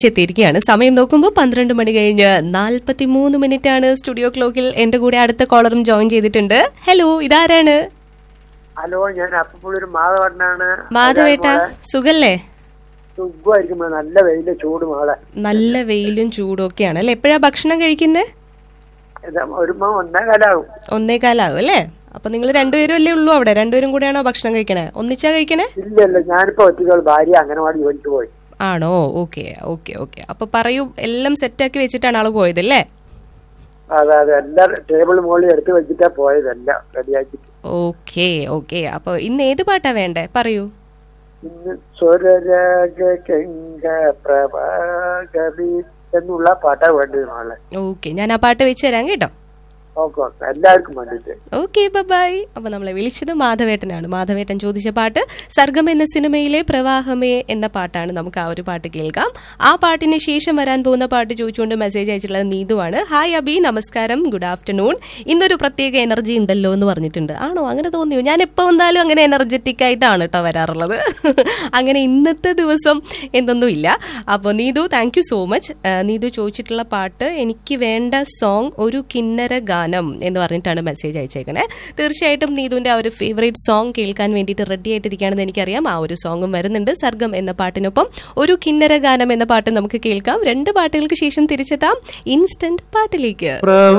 എത്തിയിരിക്കുകയാണ് സമയം നോക്കുമ്പോൾ പന്ത്രണ്ട് മണി കഴിഞ്ഞ് നാൽപ്പത്തി മൂന്ന് മിനിറ്റ് ആണ് സ്റ്റുഡിയോ ക്ലോക്കിൽ എന്റെ കൂടെ അടുത്ത കോളറും ജോയിൻ ചെയ്തിട്ടുണ്ട് ഹലോ ഇതാരാണ് ഹലോ ഞാൻ അപ്പുള്ളൊരു മാധവണ്ണാണ് മാധവേട്ട സുഖല്ലേ സുഖമായിരിക്കും നല്ല വെയില് ചൂട് മാളെ നല്ല വെയിലും ചൂടും ഒക്കെയാണ് അല്ലെ എപ്പോഴാ ഭക്ഷണം കഴിക്കുന്നത് ഇത് ഒരുമ ഒന്നേ കാലാവും ഒന്നേകാലാവും അല്ലേ അപ്പൊ നിങ്ങൾ രണ്ടുപേരും അല്ലേ ഉള്ളൂ അവിടെ രണ്ടുപേരും കൂടെയാണോ ഭക്ഷണം കഴിക്കണേ ഒന്നിച്ചാ കഴിക്കണേ ഇല്ല ഇല്ല ഞാനിപ്പോ ഒറ്റയ്ക്കുള്ള ഭാര്യ അംഗനവാടി ജോലിക്ക് പോയി ആണോ ഓക്കെ ഓക്കെ ഓക്കെ അപ്പൊ പറയൂ എല്ലാം സെറ്റാക്കി വെച്ചിട്ടാണ് ആള് പോയത് അല്ലേ അതെ അതെ എല്ലാ ടേബിൾ മുകളിൽ എടുത്ത് വെച്ചിട്ടാ പോയതെല്ലാം റെഡിയാക്കിട്ട് ഓക്കെ ഓക്കെ അപ്പൊ ഇന്ന് ഏത് പാട്ടാ വേണ്ടേ പറയൂ ഇന്ന് സ്വരരാഗ കെങ്ക പ്രഭാകവി എന്നുള്ള പാട്ടാ വേണ്ടത് നാളെ ഓക്കെ ഞാൻ ആ പാട്ട് വെച്ച് തരാം കേട്ടോ ഓക്കെ ഓക്കെ എല്ലാവർക്കും വേണ്ടിട്ട് ഓക്കെ ബൈ അപ്പൊ നമ്മളെ വിളിച്ചത് മാധവേട്ടനാണ് മാധവേട്ടൻ ചോദിച്ച പാട്ട് സർഗം എന്ന സിനിമയിലെ പ്രവാഹമേ എന്ന പാട്ടാണ് നമുക്ക് ആ ഒരു പാട്ട് കേൾക്കാം ആ പാട്ടിന് ശേഷം വരാൻ പോകുന്ന പാട്ട് ചോദിച്ചുകൊണ്ട് മെസ്സേജ് അയച്ചിട്ടുള്ളത് നീതുവാണ് ഹായ് അബി നമസ്കാരം ഗുഡ് ആഫ്റ്റർനൂൺ ഇന്നൊരു പ്രത്യേക എനർജി ഉണ്ടല്ലോ എന്ന് പറഞ്ഞിട്ടുണ്ട് ആണോ അങ്ങനെ തോന്നിയോ ഞാൻ എപ്പോ വന്നാലും അങ്ങനെ എനർജറ്റിക് ആയിട്ടാണ് കേട്ടോ വരാറുള്ളത് അങ്ങനെ ഇന്നത്തെ ദിവസം എന്തൊന്നും ഇല്ല അപ്പോൾ Neethu thank you so much Neethu ചോദിച്ചിട്ടുള്ള പാട്ട് എനിക്ക് വേണ്ട സോങ് ഒരു കിന്നര ഗാനം എന്ന് പറഞ്ഞിട്ടാണ് മെസ്സേജ് അയച്ചേക്കണേ തീർച്ചയായിട്ടും നീതുവിന്റെ ആ ഒരു ഫേവറേറ്റ് സോങ് കേൾക്കാൻ വേണ്ടിയിട്ട് റെഡി ആയിട്ടിരിക്കുകയാണെന്ന് എനിക്കറിയാം ആ ഒരു സോങ്ങും വരുന്നുണ്ട് സർഗം എന്ന പാട്ടിനൊപ്പം ഒരു കിന്നര ഗാനം എന്ന പാട്ട് നമുക്ക് കേൾക്കാം രണ്ട് പാട്ടുകൾക്ക് ശേഷം തിരിച്ചെത്താം ഇൻസ്റ്റന്റ് പാട്ടിലേക്ക്